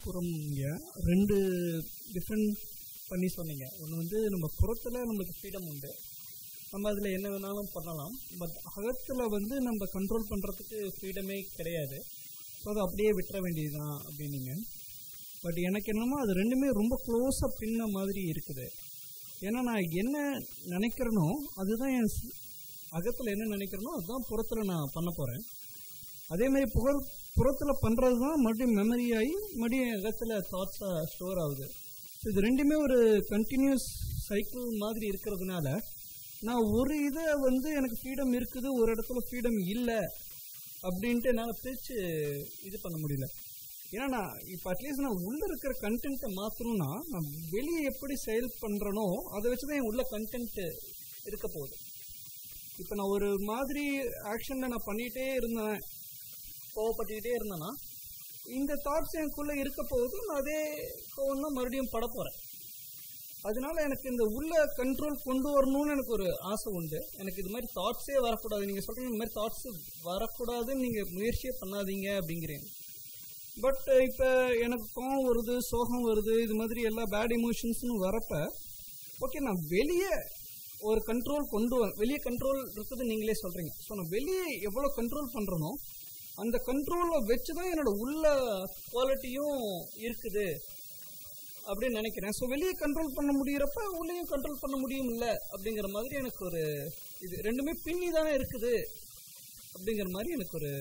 புறம்ங்க ரெண்டு டிஃப்ரெண்ட் பண்ணி சொன்னீங்க ஒன்று வந்து நம்ம புறத்தில் நம்மளுக்கு ஃப்ரீடம் உண்டு நம்ம அதில் என்ன வேணாலும் பண்ணலாம் பட் அகத்தில் வந்து நம்ம கண்ட்ரோல் பண்ணுறதுக்கு ஃப்ரீடமே கிடையாது ஸோ அதை அப்படியே விட்டுற வேண்டியதுதான் அப்படின்னீங்க பட் எனக்கு என்னமோ அது ரெண்டுமே ரொம்ப க்ளோஸாக பின்ன மாதிரி இருக்குது ஏன்னா நான் என்ன நினைக்கிறேனோ அதுதான் என் அகத்தில் என்ன நினைக்கிறேனோ அதுதான் புறத்தில் நான் பண்ண போகிறேன் அதே மாதிரி புகழ் புறத்தில் பண்ணுறது தான் மறுபடியும் மெமரி ஆகி மறுபடியும் என் அகத்தில் தாட்ஸாக ஸ்டோர் ஆகுது ஸோ இது ரெண்டுமே ஒரு கண்டினியூஸ் சைக்கிள் மாதிரி இருக்கிறதுனால நான் ஒரு இதை வந்து எனக்கு ஃப்ரீடம் இருக்குது ஒரு இடத்துல ஃப்ரீடம் இல்லை அப்படின்ட்டு என்னால் பிரித்து இது பண்ண முடியல ஏன்னா நான் இப்போ அட்லீஸ்ட் நான் உள்ளே இருக்கிற கண்டென்ட்டை மாற்றணும்னா நான் வெளியே எப்படி செயல் பண்ணுறனோ அதை வச்சு தான் என் உள்ள கண்டென்ட்டு இருக்க போகுது இப்போ நான் ஒரு மாதிரி ஆக்ஷனில் நான் பண்ணிகிட்டே இருந்தேன் கோவப்பட்டுக்கிட்டே இருந்தேன்னா இந்த தாட்ஸ் எனக்குள்ளே இருக்க போகுது நான் அதே கோவம் தான் மறுபடியும் பட போகிறேன் அதனால எனக்கு இந்த உள்ள கண்ட்ரோல் கொண்டு வரணும்னு எனக்கு ஒரு ஆசை உண்டு எனக்கு இது மாதிரி தாட்ஸே வரக்கூடாது நீங்கள் சொல்கிறீங்க இந்த மாதிரி தாட்ஸ் வரக்கூடாதுன்னு நீங்கள் முயற்சியே பண்ணாதீங்க அப்படிங்கிறீங்க பட் இப்போ எனக்கு கோவம் வருது சோகம் வருது இது மாதிரி எல்லா பேட் எமோஷன்ஸ்னு வரப்ப ஓகே நான் வெளியே ஒரு கண்ட்ரோல் கொண்டு வர வெளியே கண்ட்ரோல் இருக்குது நீங்களே சொல்கிறீங்க ஸோ நான் வெளியே எவ்வளோ கண்ட்ரோல் பண்ணுறனோ அந்த கண்ட்ரோலை வச்சு தான் என்னோட உள்ள குவாலிட்டியும் இருக்குது அப்படின்னு நினைக்கிறேன் ஸோ வெளியே கண்ட்ரோல் பண்ண முடியிறப்ப உள்ளேயும் கண்ட்ரோல் பண்ண முடியும் இல்லை அப்படிங்கிற மாதிரி எனக்கு ஒரு இது ரெண்டுமே பின்னி தானே இருக்குது அப்படிங்கிற மாதிரி எனக்கு ஒரு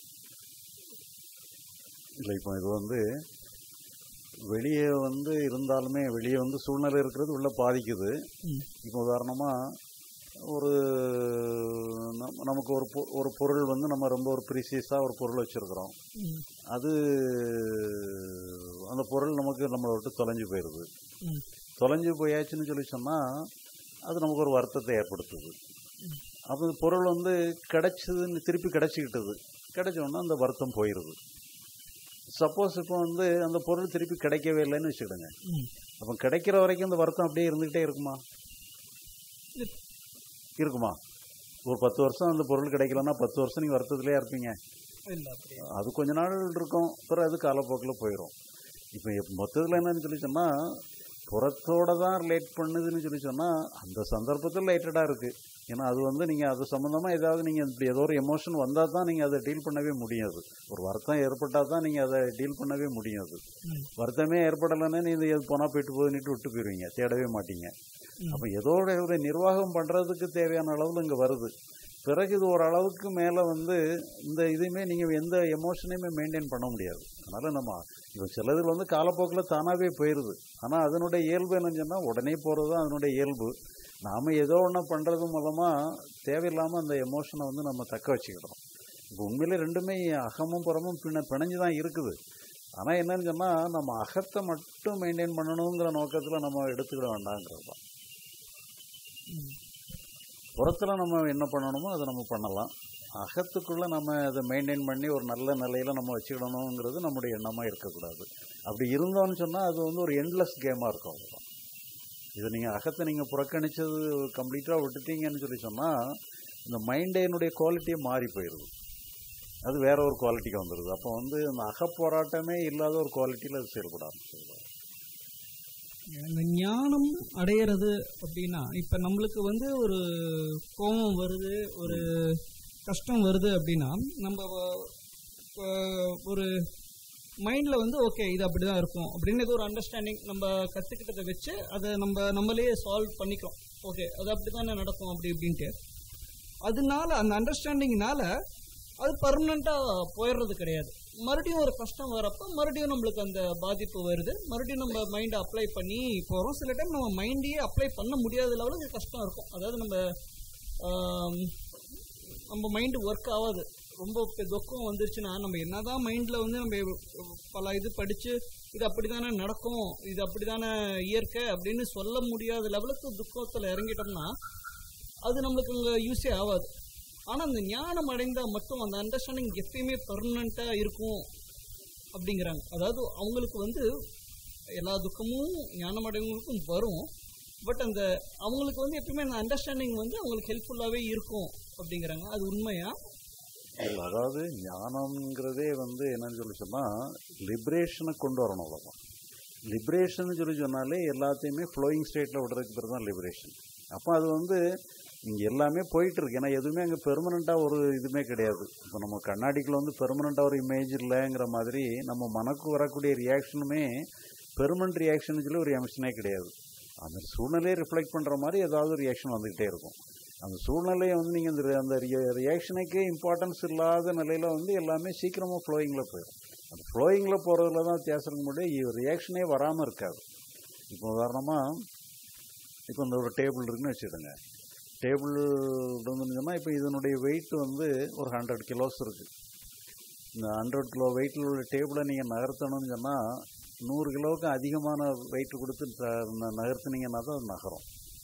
இல்லை இப்போ இது வந்து வெளியே வந்து இருந்தாலுமே வெளியே வந்து சூழ்நிலை இருக்கிறது உள்ள பாதிக்குது ம். இப்போ உதாரணமாக ஒரு நம்- நமக்கு ஒரு பொ- ஒரு பொருள் வந்து நம்ம ரொம்ப ஒரு ப்ரீசியஸாக ஒரு பொருள் வச்சுருக்குறோம் ம், அது அந்த பொருள் நமக்கு நம்மளை விட்டு தொலைஞ்சு போயிடுது ம், தொலைஞ்சு போயாச்சுன்னு சொல்லி சொன்னால் அது நமக்கு ஒரு வருத்தத்தை ஏற்படுத்துது அப்போ இந்த பொருள் வந்து கிடைச்சதுன்னு திருப்பி கிடைச்சிக்கிட்டது கிடைச்சோன்னா அந்த வருத்தம் போயிடுது சப்போஸ் இப்போ வந்து அந்த பொருள் திருப்பி கிடைக்கவே இல்லைன்னு வச்சுக்கிடுங்க ம். அப்போ கிடைக்கிற வரைக்கும் அந்த வருத்தம் அப்படியே இருந்துக்கிட்டே இருக்குமா இருக்கு. இருக்குமா ஒரு பத்து வருஷம் அந்த பொருள் கிடைக்கலன்னா பத்து வருஷம் நீங்கள் வருத்தத்திலே இருப்பீங்க இல்லை அப்படியே அது கொஞ்ச நாள் இருக்கும் அப்புறம் அது காலப்போக்கில் போயிடும் இப்போ மொத்தத்தில் என்னன்னு சொல்லி சொன்னால் புறத்தோட தான் ரிலேட் பண்ணுதுன்னு சொல்லி சொன்னால் அந்த சந்தர்ப்பத்தில் ரிலேட்டடாக இருக்குது ஏன்னா அது வந்து நீங்கள் அது சம்மந்தமாக ஏதாவது நீங்கள் இப்படி ஏதோ ஒரு எமோஷன் வந்தால் தான் நீங்கள் அதை டீல் பண்ணவே முடியாது ஒரு வருத்தம் ஏற்பட்டால் தான் நீங்கள் அதை டீல் பண்ணவே முடியாது ம். வருத்தமே ஏற்படலைன்னா நீங்கள் எது போனால் போயிட்டு போகுதுன்னுட்டு விட்டு போயிடுவீங்க தேடவே மாட்டீங்க ம். அப்போ ஏதோ ஒரு நிர்வாகம் பண்ணுறதுக்கு தேவையான அளவில் இங்கே வருது பிறகு இது ஒரு அளவுக்கு மேலே வந்து இந்த இதையுமே நீங்கள் எந்த எமோஷனையுமே மெயின்டைன் பண்ண முடியாது அதனால் நம்ம இப்போ சிலது வந்து காலப்போக்கில் தானாகவே போயிடுது ஆனால் அதனுடைய இயல்பு என்னன்னு சொன்னால் உடனே போகிறது தான் அதனுடைய இயல்பு நாம் ஏதோ ஒன்று பண்ணுறது மூலமாக தேவையில்லாமல் அந்த எமோஷனை வந்து நம்ம தக்க வச்சுக்கிறோம் இப்போ உண்மையிலே ரெண்டுமே அகமும் புறமும் பின்ன பிணைஞ்சு தான் இருக்குது ஆனால் என்னன்னு சொன்னால் நம்ம அகத்தை மட்டும் மெயின்டைன் பண்ணணுங்கிற நோக்கத்தில் நம்ம எடுத்துக்கிட வேண்டாங்கிறது தான் ம். புறத்தில் நம்ம என்ன பண்ணணுமோ அதை நம்ம பண்ணலாம் அகத்துக்குள்ளே நம்ம அதை மெயின்டைன் பண்ணி ஒரு நல்ல நிலையில் நம்ம வச்சுக்கிடணுங்கிறது நம்முடைய எண்ணமாக இருக்கக்கூடாது அப்படி இருந்தோம்னு சொன்னால் அது வந்து ஒரு எண்ட்லெஸ் கேமாக இருக்கும் அவ்வளோதான் இது நீங்கள் அகத்தை நீங்கள் புறக்கணிச்சது கம்ப்ளீட்டாக விட்டுட்டீங்கன்னு சொல்லி சொன்னால் இந்த மைண்டேனுடைய குவாலிட்டியே மாறி போயிடுது அது வேற ஒரு குவாலிட்டிக்கு வந்துடுது அப்போ வந்து அந்த அகப்போராட்டமே இல்லாத ஒரு குவாலிட்டியில் அது செயல்பட ஆரம்பிச்சிடுது இந்த ஞானம் அடையிறது அப்படின்னா இப்போ நம்மளுக்கு வந்து ஒரு கோபம் வருது ஒரு கஷ்டம் வருது அப்படின்னா நம்ம வ- வ- ஒரு மைண்டில் வந்து ஓகே இது அப்படி தான் இருக்கும் அப்படின்னு ஏதோ ஒரு அண்டர்ஸ்டாண்டிங் நம்ம கற்றுக்கிட்டதை வச்சு அதை நம்ம நம்மளே சால்வ் பண்ணிக்கிறோம் ஓகே அது அப்படி தானே நடக்கும் அப்படி இப்படின்ட்டு அதனால அந்த அண்டர்ஸ்டாண்டிங்னால அது பர்மனெண்ட்டாக போயிடுறது கிடையாது மறுபடியும் ஒரு கஷ்டம் வரப்போ மறுபடியும் நம்மளுக்கு அந்த பாதிப்பு வருது மறுபடியும் நம்ம மைண்டை அப்ளை பண்ணி போகிறோம் சில டைம் நம்ம மைண்டையே அப்ளை பண்ண முடியாத லெவலுக்கு கஷ்டம் இருக்கும் அதாவது நம்ம ஆம், நம்ம மைண்டு ஒர்க் ஆகாது ரொம்ப பெ- துக்கம் வந்துருச்சுன்னா நம்ம என்னதான் மைண்டில் வந்து நம்ம பல இது படித்து இது அப்படி தானே நடக்கும் இது அப்படி தானே இயற்கை அப்படின்னு சொல்ல முடியாத லெவலுக்கு துக்கத்தில் இறங்கிட்டோம்னா அது நம்மளுக்கு அங்கே யூஸே ஆகாது ஆனால் அந்த ஞானம் அடைந்தால் மட்டும் அந்த அண்டர்ஸ்டாண்டிங் எப்பயுமே பர்மனண்ட்டாக இருக்கும் அப்படிங்கிறாங்க அதாவது அவங்களுக்கு வந்து எல்லா துக்கமும் ஞானம் அடைவங்களுக்கும் வரும் பட் அந்த அவங்களுக்கு வந்து எப்பயுமே அந்த அண்டர்ஸ்டாண்டிங் வந்து அவங்களுக்கு ஹெல்ப்ஃபுல்லாகவே இருக்கும் அப்படிங்கிறாங்க அது உண்மையா இல்லை அதாவது ஞானம்ங்கிறதே வந்து என்னன்னு சொல்லி சொன்னால் லிபரேஷனை கொண்டு வரணும் அவ்வளோதான் லிபரேஷன் சொல்லி சொன்னாலே எல்லாத்தையுமே ஃப்ளோயிங் ஸ்டேட்டில் விடுறதுக்கு பேர் தான் லிபரேஷன் அப்போ அது வந்து இங்கே எல்லாமே போயிட்டு இருக்கு ஏன்னா எதுவுமே அங்கே பெர்மனண்ட்டாக ஒரு இதுவுமே கிடையாது இப்போ நம்ம கண்ணாடிக்குள்ள வந்து பெர்மனண்ட்டாக ஒரு இமேஜ் இல்லைங்கிற மாதிரி நம்ம மனக்கு வரக்கூடிய ரியாக்ஷனுமே பெர்மனண்ட் ரியாக்ஷன் சொல்லி ஒரு எமிஷனே கிடையாது அந்த சூழ்நிலையை ரிஃப்ளெக்ட் பண்ணுற மாதிரி ஏதாவது ஒரு ரியாக்ஷன் வந்துக்கிட்டே இருக்கும் அந்த சூழ்நிலையை வந்து நீங்கள் இந்த ரி- அந்த ரியாக்ஷனுக்கே இம்பார்ட்டன்ஸ் இல்லாத நிலையில் வந்து எல்லாமே சீக்கிரமாக ஃப்ளோயிங்கில் போயிடும் அந்த ஃப்ளோயிங்கில் போகிறதுல தான் வித்தியாசம் இருக்க முடியும் ரியாக்ஷனே வராமல் இருக்காது இப்போ உதாரணமாக இப்போ இந்த ஒரு டேபிள் இருக்குன்னு வச்சுடுங்க டேபிள் இருந்துன்னு சொன்னால் இப்போ இதனுடைய வெயிட் வந்து ஒரு ஹண்ட்ரட் கிலோஸ் இருக்குது இந்த ஹண்ட்ரட் கிலோ வெயிட்டில் உள்ள டேபிளை நீங்கள் நகர்த்தணும்னு சொன்னால் நூறு கிலோவுக்கு அதிகமான வெயிட் கொடுத்து த- ந- நகர்த்துனீங்கன்னா தான் அது நகரும்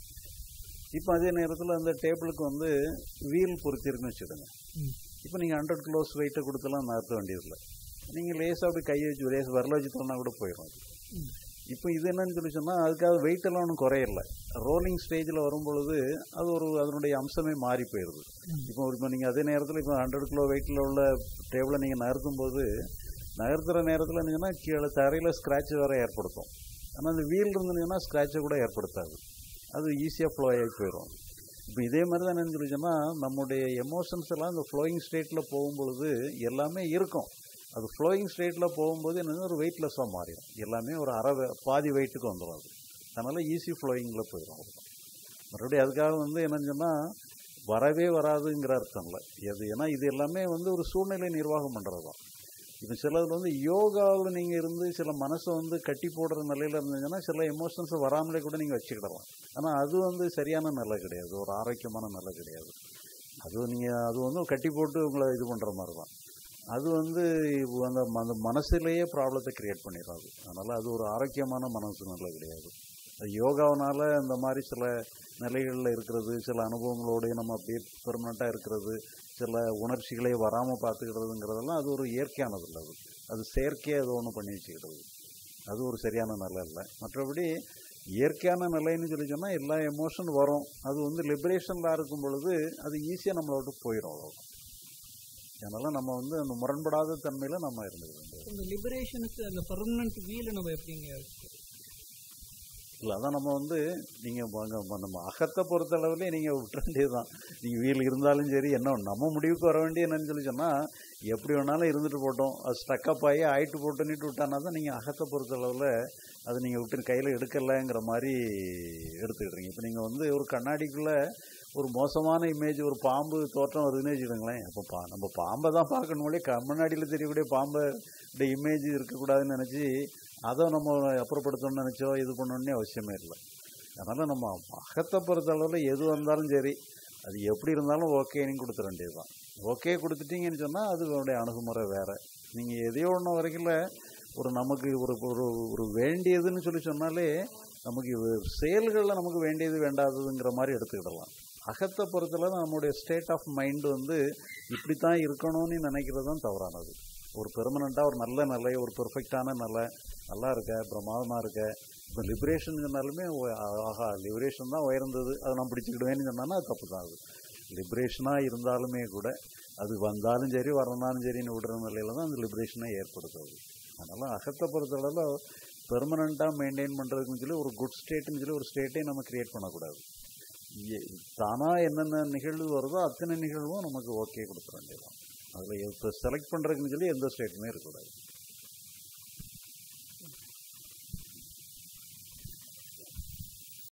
இப்போ அதே நேரத்தில் அந்த டேபிளுக்கு வந்து வீல் பொருத்திருக்குன்னு வச்சுடுங்க ம். இப்போ நீங்கள் ஹண்ட்ரட் கிலோஸ் வெயிட்டை கொடுத்தெல்லாம் நகர்த்த வேண்டியதில்லை நீங்கள் லேசாக அப்படி கையை வச்சு லேஸ் விரல வச்சு தள்ளனா கூட போயிடும் அது. ம். இப்போ இது என்னன்னு சொல்லி சொன்னால் அதுக்காக வெயிட் எல்லாம் ஒன்றும் குறையல ரோலிங் ஸ்டேஜில் வரும் பொழுது அது ஒரு அதனுடைய அம்சமே மாறி போயிடுது ம். இப்போ இப்போ நீங்கள் அதே நேரத்தில் இப்போ ஹண்ட்ரட் கிலோ வெயிட்டில் உள்ள டேபிளை நீங்கள் நகர்த்தும் போது நகர்த்துற நேரத்தில் என்னங்கன்னா கீழே தரையில் ஸ்க்ராட்ச் வேறு ஏற்படுத்தும் ஆனால் அந்த வீல் இருந்துச்சுன்னா ஸ்க்ராட்சை கூட ஏற்படுத்தாது அது ஈஸியாக ஃப்ளோ ஆகி போயிடும் இப்போ இதே மாதிரி தான் என்னன்னு சொல்லி சொன்னால் நம்முடைய எமோஷன்ஸ் எல்லாம் இந்த ஃப்ளோயிங் ஸ்டேட்டில் போகும்பொழுது எல்லாமே இருக்கும் அது ஃப்ளோயிங் ஸ்டேட்டில் போகும்போது என்னன்னா ஒரு வெயிட்லெஸ்ஸாக மாறிடும் எல்லாமே ஒரு அரை வே- பாதி வெயிட்டுக்கு வந்துடும் அது அதனால் ஈஸி ஃப்ளோயிங்கில் போயிடும் அவ்வளவுதான். மறுபடியும் அதுக்காக வந்து என்னன்னு சொன்னால் வரவே வராதுங்கிற அர்த்தம் இல்லை எது ஏன்னா இது எல்லாமே வந்து ஒரு சூழ்நிலை நிர்வாகம் பண்ணுறது தான் இப்போ சிலது வந்து யோகாவில் நீங்கள் இருந்து சில மனசை வந்து கட்டி போடுற நிலையில் இருந்தீங்கன்னா சில எமோஷன்ஸை வராமலே கூட நீங்கள் வச்சுக்கிடலாம் ஆனால் அது வந்து சரியான நிலை கிடையாது ஒரு ஆரோக்கியமான நிலை கிடையாது அது நீங்கள் அது வந்து கட்டி போட்டு உங்களை இது பண்ணுற மாதிரி தான் அது வந்து இப்போ அந்த அந்த மனசுலேயே ப்ராப்ளத்தை கிரியேட் பண்ணிடாது அதனால் அது ஒரு ஆரோக்கியமான மனசு நிலை கிடையாது அது யோகாவினால இந்த மாதிரி சில நிலைகளில் இருக்கிறது சில அனுபவங்களோடய நம்ம அப்படியே பெர்மனண்ட்டாக இருக்கிறது சில உணர்ச்சிகளே வராமல் பார்த்துக்கிறதுங்கிறதெல்லாம் அது ஒரு இயற்கையானது இல்லை அது அது செயற்கையாக ஏதோ ஒன்று பண்ணி வச்சுக்கிறது அது ஒரு சரியான நிலை இல்லை மற்றபடி இயற்கையான நிலைன்னு சொல்லி சொன்னால் எல்லா எமோஷன் வரும் அது வந்து லிபரேஷனில் இருக்கும் பொழுது அது ஈஸியாக நம்மளை விட்டு போயிடும் அவ்வளோ அதனால் நம்ம வந்து அந்த முரண்படாத தன்மையில் நம்ம இருந்துக்க வேண்டியது இந்த லிபரேஷனுக்கு அந்த பர்மனன்ட் வீலை நம்ம எப்படிங்க இல்லை அதான் நம்ம வந்து நீங்கள் நம்ம அகத்தை பொறுத்தளவுலே நீங்கள் விட்டுற வேண்டியது தான் நீங்கள் வீல் இருந்தாலும் சரி என்ன நம்ம முடிவுக்கு வர வேண்டிய என்னன்னு சொல்லி சொன்னால் எப்படி வேணாலும் இருந்துட்டு போட்டோம் அது ஸ்டக்கப் ஆகி ஆயிட்டு போட்டுன்னுட்டு விட்டானா தான் நீங்கள் அகத்தை பொறுத்தளவில் அது நீங்கள் விட்டு கையில் எடுக்கலைங்கிற மாதிரி எடுத்துக்கிட்றீங்க இப்போ நீங்கள் வந்து ஒரு கண்ணாடிக்குள்ளே ஒரு மோசமான இமேஜ் ஒரு பாம்பு தோற்றம் வருதுன்னு வச்சுக்கோங்களேன் அப்போ பா நம்ம பாம்பை தான் பார்க்கணுங்களே கண்ணாடியில் தெரியக்கூடிய பாம்பை இமேஜ் இருக்கக்கூடாதுன்னு நினச்சி அதை நம்ம அப்புறப்படுத்தணும்னு நினச்சோ இது பண்ணணுன்னே அவசியமே இல்லை அதனால் நம்ம அகத்தை பொறுத்தளவில் எது வந்தாலும் சரி அது எப்படி இருந்தாலும் ஓகேன்னு கொடுத்துட வேண்டியது தான் ஓகே கொடுத்துட்டீங்கன்னு சொன்னால் அது அதனுடைய அணுகுமுறை வேறு நீங்கள் எதையோ ஒன்று வரைக்கும் ஒரு நமக்கு ஒரு ஒரு ஒரு வேண்டியதுன்னு சொல்லி சொன்னாலே நமக்கு இது செயல்களில் நமக்கு வேண்டியது வேண்டாததுங்கிற மாதிரி எடுத்துக்கிடலாம் அகத்தை பொறுத்தளவு நம்முடைய ஸ்டேட் ஆஃப் மைண்டு வந்து இப்படி தான் இருக்கணும்னு நினைக்கிறது தான் தவறானது ஒரு பெர்மனண்ட்டாக ஒரு நல்ல நிலை ஒரு பெர்ஃபெக்டான நிலை நல்லா இருக்க பிரமாதமாக இருக்க இப்போ லிபரேஷன் சொன்னாலுமே ஓ- ஆஹா லிபரேஷன் தான் உயர்ந்தது அதை நான் பிடிச்சிக்கிடுவேன்னு சொன்னான்னா அது தப்பு தான் அது லிபரேஷனாக இருந்தாலுமே கூட அது வந்தாலும் சரி வரனாலும் சரின்னு விடுற நிலையில தான் அந்த லிபரேஷனை ஏற்படுத்துது அதனால் அகத்தை பொறுத்தளவில் பெர்மனண்ட்டாக மெயின்டைன் பண்ணுறதுக்குன்னு சொல்லி ஒரு குட் ஸ்டேட்டுன்னு சொல்லி ஒரு ஸ்டேட்டே நம்ம கிரியேட் பண்ணக்கூடாது எ- தானா என்னென்ன நிகழ்வு வருதோ அத்தனை நிகழ்வும் நமக்கு ஓகே கொடுத்துட வேண்டியதான் அதில் இப்போ செலக்ட் பண்ணுறதுக்குன்னு சொல்லி எந்த ஸ்டேட்டுமே இருக்கக்கூடாது